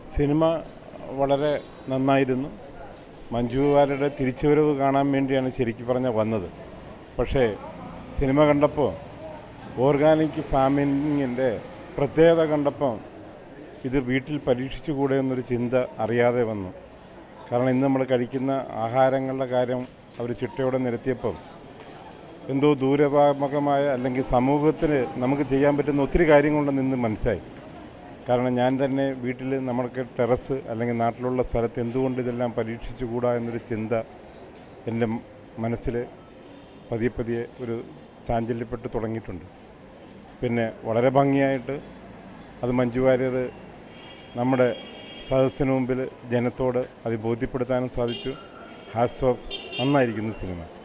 cinema വളരെ നന്നായിരുന്നു മഞ്ജു വാര്യരുടെ തിരിച്ചുവരവ് കാണാൻ വേണ്ടിയാണ് ശരിക്കും പറഞ്ഞാൽ വന്നത് പക്ഷേ സിനിമ കണ്ടപ്പോൾ ഓർഗാനിക് ഫാമിങ്ങിൻ്റെ പ്രത്യേകത കണ്ടപ്പോൾ ഇത് വീട്ടിൽ പരീക്ഷിച്ചുകൂടെ എന്നൊരു ചിന്ത അറിയാതെ വന്നു കാരണം ഇന്ന് നമ്മൾ കഴിക്കുന്ന ആഹാരങ്ങളുടെ കാര്യം അവർ ചിട്ടയോടെ നിരത്തിയപ്പം എന്തോ ദൂരപാമകമായ അല്ലെങ്കിൽ സമൂഹത്തിന് നമുക്ക് ചെയ്യാൻ പറ്റുന്ന ഒത്തിരി കാര്യങ്ങളുണ്ടെന്ന് ഇന്ന് മനസ്സിലായി കാരണം ഞാൻ തന്നെ വീട്ടിൽ നമ്മൾക്ക് ടെറസ് അല്ലെങ്കിൽ നാട്ടിലുള്ള സ്ഥലത്ത് എന്തുകൊണ്ട് ഇതെല്ലാം പരീക്ഷിച്ചുകൂടാ എന്നൊരു ചിന്ത എൻ്റെ മനസ്സിൽ പതിയെ പതിയെ ഒരു ചാഞ്ചല്യപ്പെട്ട് തുടങ്ങിയിട്ടുണ്ട് പിന്നെ വളരെ ഭംഗിയായിട്ട് അത് മഞ്ജു വാര്യർ നമ്മുടെ സദസ്സിന് മുമ്പിൽ ജനത്തോട് അത് ബോധ്യപ്പെടുത്താനും സാധിച്ചു ഹാറ്റ്സ് ഓഫ് നന്നായിരിക്കുന്നു സിനിമ